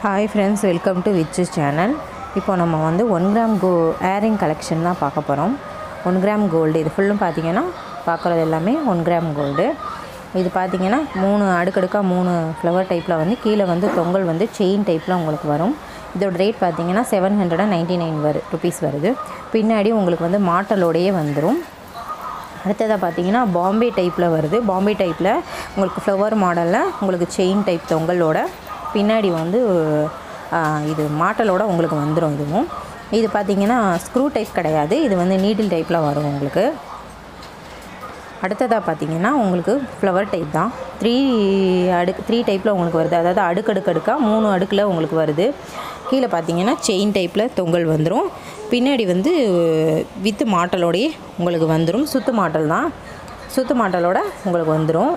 hi friends welcome to Vichu channel இப்போ நம்ம வந்து ஒன் கிராம் கோ ஏரிங் கலெக்ஷன் தான் பார்க்க போகிறோம் ஒன் கிராம் கோல்டு இது ஃபுல்லும் பார்த்தீங்கன்னா பார்க்குறது எல்லாமே ஒன் கிராம் கோல்டு இது பார்த்தீங்கன்னா மூணு அடுக்கடுக்காக மூணு ஃப்ளவர் டைப்பில் வந்து கீழே வந்து தொங்கல் வந்து செயின் டைப்பில் உங்களுக்கு வரும் இதோட ரேட் பார்த்தீங்கன்னா seven hundred and ninety nine வரு ருபீஸ் வருது பின்னாடி உங்களுக்கு வந்து மாட்டலோடையே வந்துடும் அடுத்ததாக பார்த்தீங்கன்னா பாம்பே டைப்பில் வருது பாம்பே டைப்பில் உங்களுக்கு ஃப்ளவர் மாடலில் உங்களுக்கு செயின் டைப் தொங்கலோட பின்னாடி வந்து ஆ, இது மாட்டலோட உங்களுக்கு வந்துடும் இதுவும் இது பார்த்தீங்கன்னா ஸ்க்ரூ டைப் கிடையாது இது வந்து நீடில் டைப்பில் வரும் உங்களுக்கு அடுத்ததாக பார்த்தீங்கன்னா உங்களுக்கு ஃப்ளவர் டைப் தான் த்ரீ அடுக்கு த்ரீ டைப்பில் உங்களுக்கு வருது அதாவது அடுக்கடுக்கடுக்காக மூணு அடுக்கில் உங்களுக்கு வருது கீழே பார்த்தீங்கன்னா செயின் டைப்பில் தொங்கல் வந்துடும் பின்னாடி வந்து வித்து மாட்டலோடையே உங்களுக்கு வந்துடும் சுத்து மாட்டல் தான் சுத்து மாட்டலோட உங்களுக்கு வந்துடும்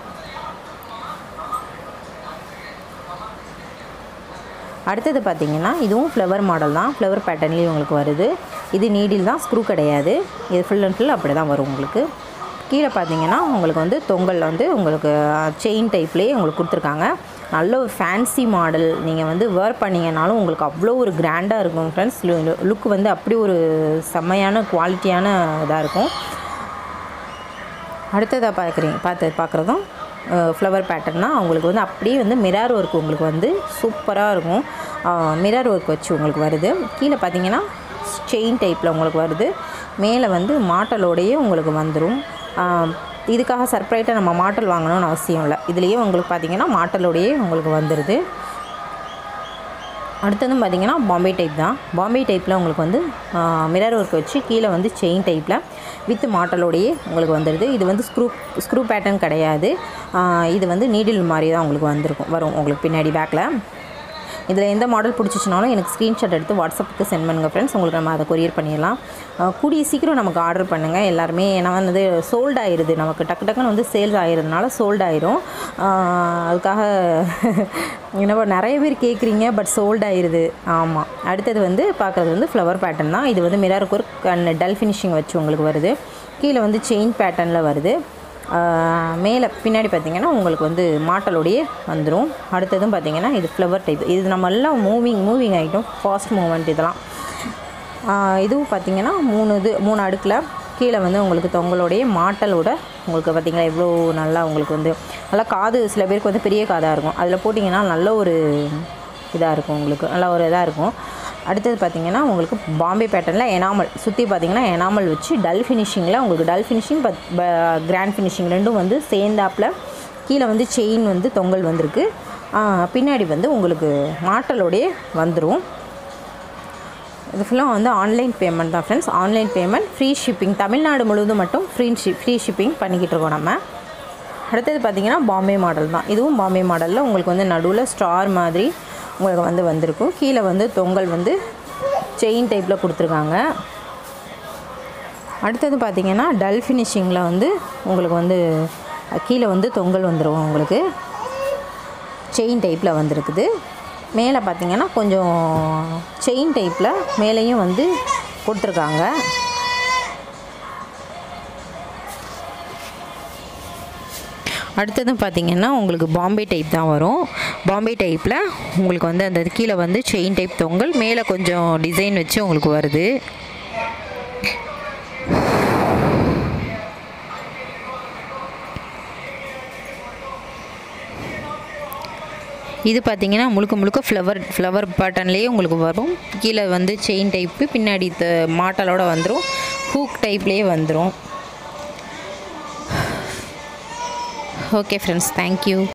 அடுத்தது பார்த்தீங்கன்னா இதுவும் ஃப்ளவர் மாடல் தான் ஃப்ளவர் பேட்டர்ன்லேயும் உங்களுக்கு வருது இது நீடில் தான் ஸ்க்ரூ கிடையாது இது ஃபுல் அண்ட் ஃபுல் அப்படி தான் வரும் உங்களுக்கு கீழே பார்த்தீங்கன்னா உங்களுக்கு வந்து தொங்கல் வந்து உங்களுக்கு செயின் டைப்லேயே உங்களுக்கு கொடுத்துருக்காங்க நல்ல ஒரு ஃபேன்சி மாடல் நீங்கள் வந்து வேர் பண்ணீங்கனாலும் உங்களுக்கு அவ்வளோ ஒரு கிராண்டாக இருக்கும் ஃப்ரெண்ட்ஸ் லுக் வந்து அப்படி ஒரு செம்மையான குவாலிட்டியான இதாக இருக்கும் அடுத்ததாக பார்க்குறீங்க பார்த்து பார்க்குறதும் ஃப்ளவர் பேட்டர்ன் தான் உங்களுக்கு வந்து அப்படியே வந்து மிரார் ஒர்க் உங்களுக்கு வந்து சூப்பராக இருக்கும் மிரார் ஒர்க் வச்சு உங்களுக்கு வருது கீழே பார்த்தீங்கன்னா செயின் டைப்பில் உங்களுக்கு வருது மேலே வந்து மாட்டலோடையே உங்களுக்கு வந்துடும் இதுக்காக செப்பரேட்டாக நம்ம மாட்டல் வாங்கணும்னு அவசியம் இல்லை இதுலேயே உங்களுக்கு பார்த்தீங்கன்னா மாட்டலோடையே உங்களுக்கு வந்துடுது அடுத்ததும் பார்த்தீங்கன்னா பாம்பே டைப் தான் பாம்பே டைப்பில் உங்களுக்கு வந்து மிரர் ஒர்க் வச்சு கீழே வந்து செயின் டைப்பில் வித் மாட்டலோடையே உங்களுக்கு வந்துடுது இது வந்து ஸ்க்ரூ ஸ்க்ரூ பேட்டர்ன் கிடையாது ஆ, இது வந்து நீடில் மாதிரி தான் உங்களுக்கு வந்திருக்கும் வரும் உங்களுக்கு பின்னாடி பேக்கில் இதில் எந்த மாடல் பிடிச்சிச்சினாலும் எனக்கு ஸ்க்ரீன்ஷாட் எடுத்து வாட்ஸ்அப்புக்கு சென்ட் பண்ணுங்கள் ஃப்ரெண்ட்ஸ் உங்களுக்கு நம்ம அதை கொரியர் பண்ணிடலாம் அஹ் கூடிய சீக்கிரம் நமக்கு ஆர்டர் பண்ணுங்கள் எல்லாருமே ஏன்னா வந்து சோல்ட் ஆயிடுது நமக்கு டக்கு டக்குன்னு வந்து சேல்ஸ் ஆயிடுறதுனால சோல்ட் ஆயிரும் அஹ் அதுக்காக என்னப்போ நிறைய பேர் கேட்குறீங்க பட் சோல்ட் ஆயிடுது ஆமாம் அடுத்தது வந்து பார்க்குறது வந்து ஃப்ளவர் பேட்டர்ன் தான் இது வந்து mirror work and dull finishing வச்சு உங்களுக்கு வருது கீழே வந்து செயின் பேட்டர்னில் வருது ஆஹ் மேலே பின்னாடி பார்த்தீங்கன்னா உங்களுக்கு வந்து மாட்டலோடையே வந்துடும் அடுத்ததும் பார்த்தீங்கன்னா இது ஃப்ளவர் டைப் இது நம்ம எல்லாம் moving moving item fast moment இதெல்லாம் ஆஹ் இதுவும் பார்த்தீங்கன்னா மூணு இது மூணு அடுக்கில் கீழே வந்து உங்களுக்கு தொங்கலோடைய மாட்டலோட உங்களுக்கு பார்த்தீங்கன்னா எவ்வளோ நல்லா உங்களுக்கு வந்து நல்லா காது சில பேருக்கு வந்து பெரிய காதாக இருக்கும் அதில் போட்டிங்கன்னா நல்ல ஒரு இதாக இருக்கும் உங்களுக்கு நல்ல ஒரு இதாக இருக்கும் அடுத்தது பார்த்தீங்கன்னா உங்களுக்கு பாம்பே பேட்டர்னில் எனாமல் சுற்றி பார்த்தீங்கன்னா எனாமல் வச்சு டல் ஃபினிஷிங்கில் உங்களுக்கு dull finishing but grand finishing ரெண்டும் வந்து சேர்ந்தாப்பில் கீழே வந்து செயின் வந்து தொங்கல் வந்திருக்கு ஆஹ் பின்னாடி வந்து உங்களுக்கு மாட்டலோடையே வந்துடும் இது ஃபுல்லாக வந்து ஆன்லைன் பேமெண்ட் தான் friends online payment free shipping Tamil Nadu முழுவதும் மட்டும் ஃப்ரீ ஷிப் ஃப்ரீ ஷிப்பிங் பண்ணிக்கிட்டு இருக்கோம் நம்ம அடுத்தது பார்த்தீங்கன்னா பாம்பே மாடல் தான் இதுவும் பாம்பே மாடலில் உங்களுக்கு வந்து நடுவில் ஸ்டார் மாதிரி உங்களுக்கு வந்து வந்திருக்கும் கீழே வந்து தொங்கல் வந்து செயின் டைப்பில் கொடுத்துருக்காங்க அடுத்தது பார்த்தீங்கன்னா டல் ஃபினிஷிங்கில் வந்து உங்களுக்கு வந்து கீழே வந்து தொங்கல் வந்துடும் உங்களுக்கு செயின் டைப்பில் வந்திருக்குது மேலே பார்த்தீங்கன்னா கொஞ்சம் செயின் டைப்பில் மேலேயும் வந்து கொடுத்துருக்காங்க அடுத்ததும் பார்த்தீங்கன்னா உங்களுக்கு பாம்பே டைப் தான் வரும் பாம்பே டைப்பில் உங்களுக்கு வந்து அந்த கீழே வந்து செயின் டைப் தொங்கல் மேலே கொஞ்சம் டிசைன் வச்சு உங்களுக்கு வருது இது பார்த்தீங்கன்னா முழுக்க முழுக்க ஃப்ளவர் ஃப்ளவர் பேட்டர்ன்லேயே உங்களுக்கு வரும் கீழே வந்து செயின் டைப்பு பின்னாடி த- மாட்டலோட வந்துடும் ஹூக் டைப்லேயே வந்துடும் ஓகே ஃப்ரெண்ட்ஸ் தேங்க்யூ